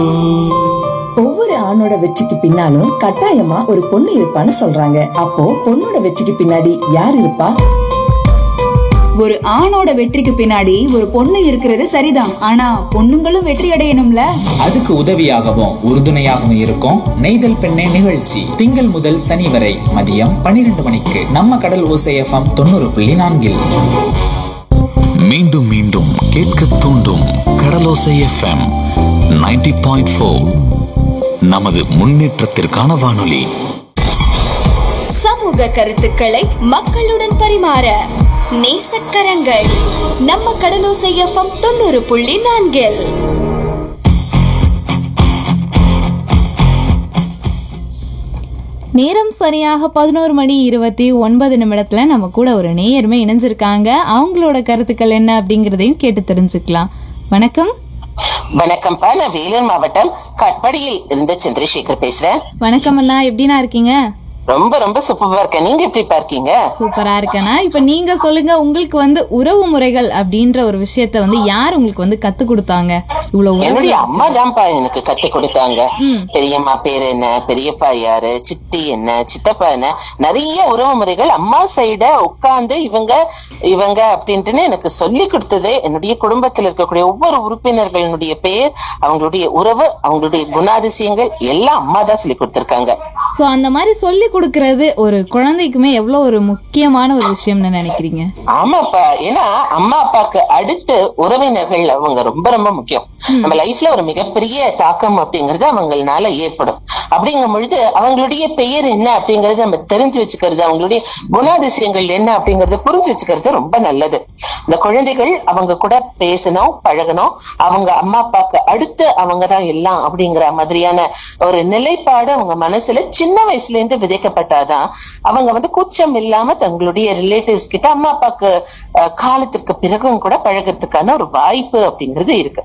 ஒவ்வொரு ஆணோட வெற்றிக்கு பின்னாலும் கட்டாயமா ஒரு பொண்ணு இருப்பான்னு சொல்றாங்க அப்போ பொண்ணோட வெற்றிக்கு பின்னாடி யார் இருப்பா ஒரு ஆணோட வெற்றிக்கு பின்னாடி ஒரு பொண்ணு இருக்கிறது சரிதான் ஆனா பொண்ணுங்களும் வெற்றி அடையணும்ல அதுக்கு உதவியாகவும் உறுதுணையாகவும் இருக்கும் நெய்தல் பெண்ணே நிகழ்ச்சி திங்கள் முதல் சனி வரை மதியம் பன்னிரண்டு மணிக்கு நம்ம கடல் ஓசை எஃப்எம் தொண்ணூறு புள்ளி நான்கில் மீண்டும் மீண்டும் கேட்க தூண்டும் கடலோசை எஃப்எம் 90.4 பாயிண்ட் ஃபோர் நமது முன்னேற்றத்திற்கான வானொலி சமூக கருத்துக்களை மக்களுடன் பரிமாற நேசக்கரங்கள் நம்ம கடலோசை எஃப்எம் தொண்ணூறு புள்ளி நான்கில் நேரம் சரியாக பதினோரு மணி இருபத்தி ஒன்பது நிமிடத்துல நம்ம கூட ஒரு நேயருமே இணைஞ்சிருக்காங்க அவங்களோட கருத்துக்கள் என்ன அப்படிங்கறதையும் கேட்டு தெரிஞ்சுக்கலாம் வணக்கம் வணக்கம்ப்பா நான் வேலூர் மாவட்டம் கட்படியில் இருந்து சந்திரசேகர் பேசுறேன் வணக்கம் அண்ணா எப்படிண்ணா இருக்கீங்க ரொம்ப ரொம்ப சூப்பரா இருக்கேன் நீங்க எப்படிப்பா இருக்கீங்க சூப்பரா இருக்கேண்ணா இப்ப நீங்க சொல்லுங்க உங்களுக்கு வந்து உறவு முறைகள் அப்படின்ற ஒரு விஷயத்த வந்து யார் உங்களுக்கு வந்து கத்து கொடுத்தாங்க இவ்வளவு உறவு என்னுடைய அம்மா தான்ப்பா எனக்கு கத்து கொடுத்தாங்க பெரியம்மா பேர் என்ன பெரியப்பா யாரு சித்தி என்ன சித்தப்பா என்ன நிறைய உறவு முறைகள் அம்மா சைட உட்கார்ந்து இவங்க இவங்க அப்படின்ட்டுன்னு எனக்கு சொல்லி கொடுத்தது என்னுடைய குடும்பத்தில் இருக்கக்கூடிய ஒவ்வொரு உறுப்பினர்களுடைய பெயர் அவங்களுடைய உறவு அவங்களுடைய குணாதிசயங்கள் எல்லாம் அம்மா தான் சொல்லி கொடுத்திருக்காங்க சோ அந்த மாதிரி சொல்லி கொடுக்கறது ஒரு குழந்தைக்குமே எவ்வளவு ஒரு முக்கியமான ஒரு விஷயம்னு நினைக்கிறீங்க ஆமாப்பா ஏன்னா அம்மா அப்பாக்கு அடுத்து உறவினர்கள் அவங்க ரொம்ப ரொம்ப முக்கியம் நம்ம லைஃப்ல ஒரு மிகப்பெரிய தாக்கம் அப்படிங்கறது அவங்களால ஏற்படும் அப்படிங்கும் பொழுது அவங்களுடைய பெயர் என்ன அப்படிங்கறது நம்ம தெரிஞ்சு வச்சுக்கிறது அவங்களுடைய குணாதிசயங்கள் என்ன அப்படிங்கறத புரிஞ்சு வச்சுக்கிறது ரொம்ப நல்லது இந்த குழந்தைகள் அவங்க கூட பேசணும் பழகணும் அவங்க அம்மா அப்பாக்கு அடுத்து அவங்க தான் எல்லாம் அப்படிங்கிற மாதிரியான ஒரு நிலைப்பாடு அவங்க மனசுல சின்ன வயசுல இருந்து விதைக்கப்பட்டாதான் அவங்க வந்து கூச்சம் இல்லாம தங்களுடைய ரிலேட்டிவ்ஸ் கிட்ட அம்மா அப்பாக்கு அஹ், காலத்திற்கு பிறகும் கூட பழகிறதுக்கான ஒரு வாய்ப்பு அப்படிங்கிறது இருக்கு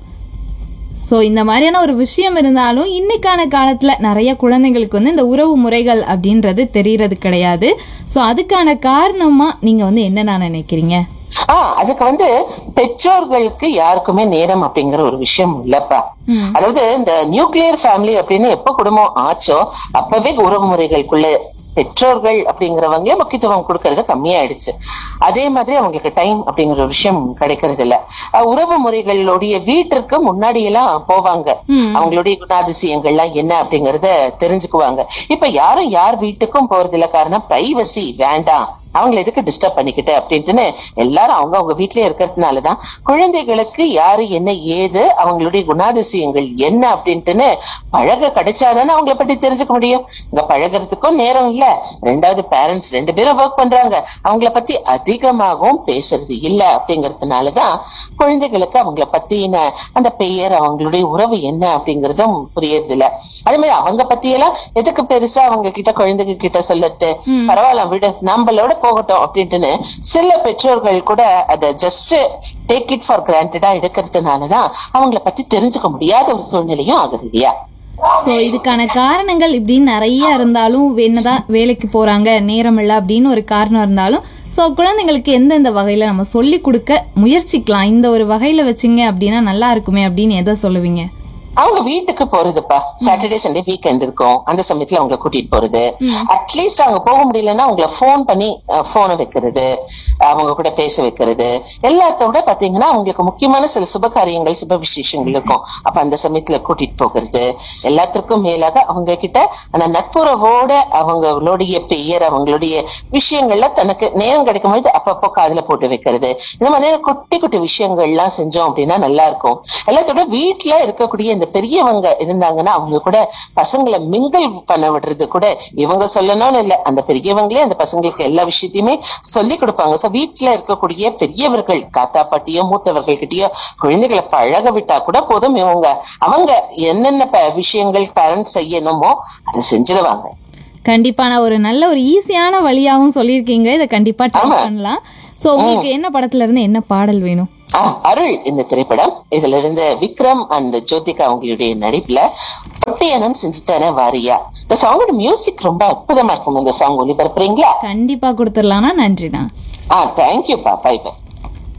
ஸோ இந்த மாதிரியான ஒரு விஷயம் இருந்தாலும் இன்னைக்கான காலத்துல நிறைய குழந்தைங்களுக்கு வந்து இந்த உறவு முறைகள் அப்படின்றது தெரியறது கிடையாது ஸோ அதுக்கான காரணமா நீங்க வந்து என்ன நினைக்கிறீங்க ஆஹ் அதுக்கு வந்து பெற்றோர்களுக்கு யாருக்குமே நேரம் அப்படிங்கிற ஒரு விஷயம் இல்லப்பா அதாவது இந்த நியூக்ளியர் ஃபேமிலி அப்படின்னு எப்ப குடும்பம் ஆச்சோ அப்பவே உறவு முறைகளுக்குள்ள பெற்றோர்கள் அப்படிங்கிறவங்க முக்கியத்துவம் கொடுக்கறது கம்மியாயிடுச்சு அதே மாதிரி அவங்களுக்கு டைம் அப்படிங்கிற ஒரு விஷயம் கிடைக்கிறது இல்ல அஹ் உறவு முறைகளுடைய வீட்டிற்கு முன்னாடி எல்லாம் போவாங்க அவங்களுடைய குணாதிசயங்கள்லாம் என்ன அப்படிங்கறத தெரிஞ்சுக்குவாங்க இப்ப யாரும் யார் வீட்டுக்கும் போறது இல்ல காரணம் பிரைவசி வேண்டாம் அவங்களை எதுக்கு டிஸ்டர்ப் பண்ணிக்கிட்டு அப்படின்ட்டுன்னு எல்லாரும் அவங்க அவங்க வீட்லயே இருக்கிறதுனாலதான் குழந்தைகளுக்கு யாரு என்ன ஏது அவங்களுடைய குணாதிசயங்கள் என்ன அப்படின்ட்டுன்னு பழக கிடைச்சாதானே அவங்கள பத்தி தெரிஞ்சுக்க முடியும் இங்க பழகுறதுக்கும் நேரம் இல்ல ரெண்டாவது பேரண்ட்ஸ் ரெண்டு பேரும் ஒர்க் பண்றாங்க அவங்கள பத்தி அதிகமாகவும் பேசுறது இல்ல அப்படிங்கறதுனாலதான் குழந்தைகளுக்கு அவங்கள பத்தின அந்த பெயர் அவங்களுடைய உறவு என்ன அப்படிங்கறதும் புரியறது இல்ல அதே மாதிரி அவங்க பத்தி எல்லாம் எதுக்கு பெருசா அவங்க கிட்ட குழந்தைங்க கிட்ட சொல்லட்டு பரவாயில்ல விடு நம்மளோட போகட்டும் அப்படின்ட்டுன்னு சில பெற்றோர்கள் கூட அதை ஜஸ்ட் டேக் இட் ஃபார் கிராண்டடா எடுக்கிறதுனாலதான் அவங்கள பத்தி தெரிஞ்சுக்க முடியாத ஒரு சூழ்நிலையும் ஆகுது இல்லையா ஸோ இதுக்கான காரணங்கள் இப்படின்னு நிறைய இருந்தாலும் என்னதான் வேலைக்கு போறாங்க நேரம் இல்லை அப்படின்னு ஒரு காரணம் இருந்தாலும் ஸோ குழந்தைங்களுக்கு எந்தெந்த வகையில நம்ம சொல்லி கொடுக்க முயற்சிக்கலாம் இந்த ஒரு வகையில வச்சிங்க அப்படின்னா நல்லா இருக்குமே அப்படின்னு எதை சொல்லுவீங்க அவங்க வீட்டுக்கு போறதுப்பா சாட்டர்டே சண்டே வீக்கெண்ட் இருக்கும் அந்த சமயத்துல அவங்கள கூட்டிட்டு போறது அட்லீஸ்ட் அவங்க போக முடியலன்னா அவங்கள ஃபோன் பண்ணி போனை வைக்கிறது அவங்க கூட பேச வைக்கிறது எல்லாத்தோட பாத்தீங்கன்னா அவங்களுக்கு முக்கியமான சில சுப காரியங்கள் சுப விசேஷங்கள் இருக்கும் அப்ப அந்த சமயத்துல கூட்டிட்டு போகிறது எல்லாத்திற்கும் மேலாக அவங்க கிட்ட அந்த நட்புறவோட அவங்களுடைய பெயர் அவங்களுடைய விஷயங்கள்ல தனக்கு நேரம் கிடைக்கும் பொழுது அப்பப்போ காதுல போட்டு வைக்கிறது இந்த மாதிரியான குட்டி குட்டி விஷயங்கள்லாம் செஞ்சோம் அப்படின்னா நல்லா இருக்கும் எல்லாத்தோட வீட்டுல இருக்கக்கூடிய இந்த பெரியவங்க இருந்தாங்கன்னா அவங்க கூட பசங்களை மிங்கிள் பண்ண விடுறது கூட இவங்க சொல்லணும்னு இல்ல அந்த பெரியவங்களே அந்த பசங்களுக்கு எல்லா விஷயத்தையுமே சொல்லி கொடுப்பாங்க சோ வீட்டுல இருக்கக்கூடிய பெரியவர்கள் தாத்தா பாட்டியோ மூத்தவர்கள் கிட்டயோ குழந்தைகளை பழக விட்டா கூட போதும் இவங்க அவங்க என்னென்ன ப- விஷயங்கள் பேரண்ட்ஸ் செய்யணுமோ அதை செஞ்சிடுவாங்க கண்டிப்பா நான் ஒரு நல்ல ஒரு ஈஸியான வழியாகவும் சொல்லியிருக்கீங்க இதை கண்டிப்பா ட்ரை ஆமா. பண்ணலாம் ஸோ உங்களுக்கு என்ன படத்துல இருந்து என்ன பாடல் வேணும் ஆ, அருள் இந்த திரைப்படம் இதுல இருந்து விக்ரம் அண்ட் ஜோதிகா அவங்களுடைய நடிப்புல ஒட்டியனம் செஞ்சுத்தானே வாரியா இந்த சாங்கோட மியூசிக் ரொம்ப அற்புதமா இருக்கும் இந்த சாங் ஒளிபரப்புறீங்களா கண்டிப்பா கொடுத்துடலாம்னா நன்றிண்ணா ஆ தேங்க்யூ பா பை பை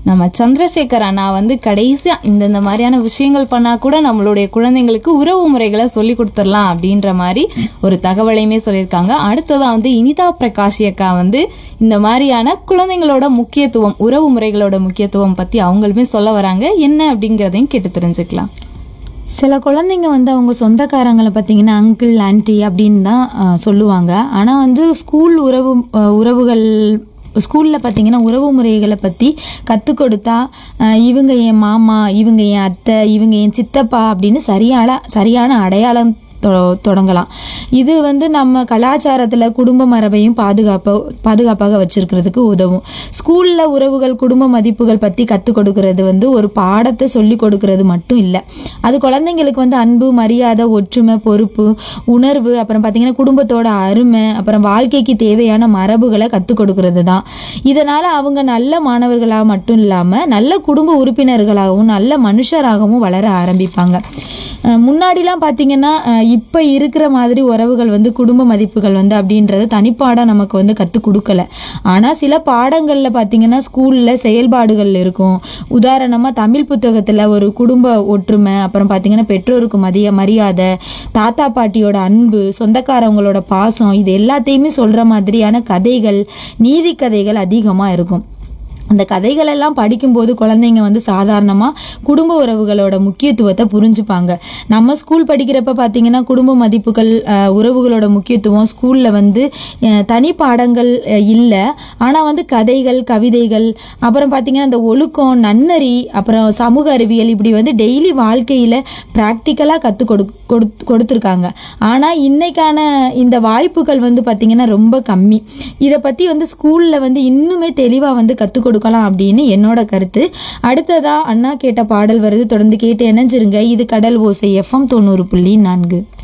நம்ம சந்திரசேகர் அண்ணா வந்து கடைசியாக இந்தந்த மாதிரியான விஷயங்கள் பண்ணால் கூட நம்மளுடைய குழந்தைங்களுக்கு உறவு முறைகளை சொல்லி கொடுத்துடலாம் அப்படின்ற மாதிரி ஒரு தகவலையுமே சொல்லியிருக்காங்க அடுத்ததாக வந்து இனிதா பிரகாஷ் அக்கா வந்து இந்த மாதிரியான குழந்தைங்களோட முக்கியத்துவம் உறவு முறைகளோட முக்கியத்துவம் பற்றி அவங்களுமே சொல்ல வராங்க என்ன அப்படிங்கிறதையும் கேட்டு தெரிஞ்சுக்கலாம் சில குழந்தைங்க வந்து அவங்க சொந்தக்காரங்களை பார்த்தீங்கன்னா அங்கிள் ஆன்ட்டி அப்படின்னு தான் அஹ், சொல்லுவாங்க ஆனால் வந்து ஸ்கூல் உறவு அஹ், உறவுகள் ஸ்கூலில் பார்த்தீங்கன்னா உறவு முறைகளை பற்றி கற்றுக் கொடுத்தா அஹ், இவங்க என் மாமா இவங்க என் அத்தை இவங்க என் சித்தப்பா அப்படின்னு சரியான சரியான அடையாளம் தொ- தொடங்கலாம் இது வந்து நம்ம கலாச்சாரத்தில் குடும்ப மரபையும் பாதுகாப்ப பாதுகாப்பாக வச்சிருக்கிறதுக்கு உதவும் ஸ்கூலில் உறவுகள் குடும்ப மதிப்புகள் பற்றி கற்றுக் கொடுக்கறது வந்து ஒரு பாடத்தை சொல்லி கொடுக்கறது மட்டும் இல்லை அது குழந்தைங்களுக்கு வந்து அன்பு மரியாதை ஒற்றுமை பொறுப்பு உணர்வு அப்புறம் பார்த்தீங்கன்னா குடும்பத்தோட அருமை அப்புறம் வாழ்க்கைக்கு தேவையான மரபுகளை கற்றுக் கொடுக்கறது தான் இதனால் அவங்க நல்ல மாணவர்களாக மட்டும் இல்லாமல் நல்ல குடும்ப உறுப்பினர்களாகவும் நல்ல மனுஷராகவும் வளர ஆரம்பிப்பாங்க அஹ் முன்னாடிலாம் பார்த்தீங்கன்னா இப்போ இருக்கிற மாதிரி உறவுகள் வந்து குடும்ப மதிப்புகள் வந்து அப்படின்றது தனிப்பாடம் நமக்கு வந்து கற்றுக் கொடுக்கல ஆனால் சில பாடங்களில் பார்த்தீங்கன்னா ஸ்கூலில் செயல்பாடுகள் இருக்கும் உதாரணமாக தமிழ் புத்தகத்தில் ஒரு குடும்ப ஒற்றுமை அப்புறம் பார்த்தீங்கன்னா பெற்றோருக்கு மதிய மரியாதை தாத்தா பாட்டியோட அன்பு சொந்தக்காரவங்களோட பாசம் இது எல்லாத்தையுமே சொல்கிற மாதிரியான கதைகள் நீதி கதைகள் அதிகமாக இருக்கும் அந்த கதைகள் எல்லாம் படிக்கும்போது குழந்தைங்க வந்து சாதாரணமாக குடும்ப உறவுகளோட முக்கியத்துவத்தை புரிஞ்சுப்பாங்க நம்ம ஸ்கூல் படிக்கிறப்ப பார்த்தீங்கன்னா குடும்ப மதிப்புகள் அஹ், உறவுகளோட முக்கியத்துவம் ஸ்கூலில் வந்து அஹ், தனி பாடங்கள் இல்லை ஆனால் வந்து கதைகள் கவிதைகள் அப்புறம் பார்த்தீங்கன்னா இந்த ஒழுக்கம் நன்னறி அப்புறம் சமூக அறிவியல் இப்படி வந்து டெய்லி வாழ்க்கையில் ப்ராக்டிக்கலாக கற்றுக் கொடு கொடுத்து கொடுத்துருக்காங்க ஆனால் இன்னைக்கான இந்த வாய்ப்புகள் வந்து பார்த்திங்கன்னா ரொம்ப கம்மி இதை பற்றி வந்து ஸ்கூலில் வந்து இன்னுமே தெளிவாக வந்து கற்றுக் கொடுக்கலாம் அப்படின்னு என்னோட கருத்து அடுத்ததாக அண்ணா கேட்ட பாடல் வருது தொடர்ந்து கேட்டு இணைஞ்சிருங்க இது கடல் ஓசை எஃப்எம் தொண்ணூறு புள்ளி நான்கு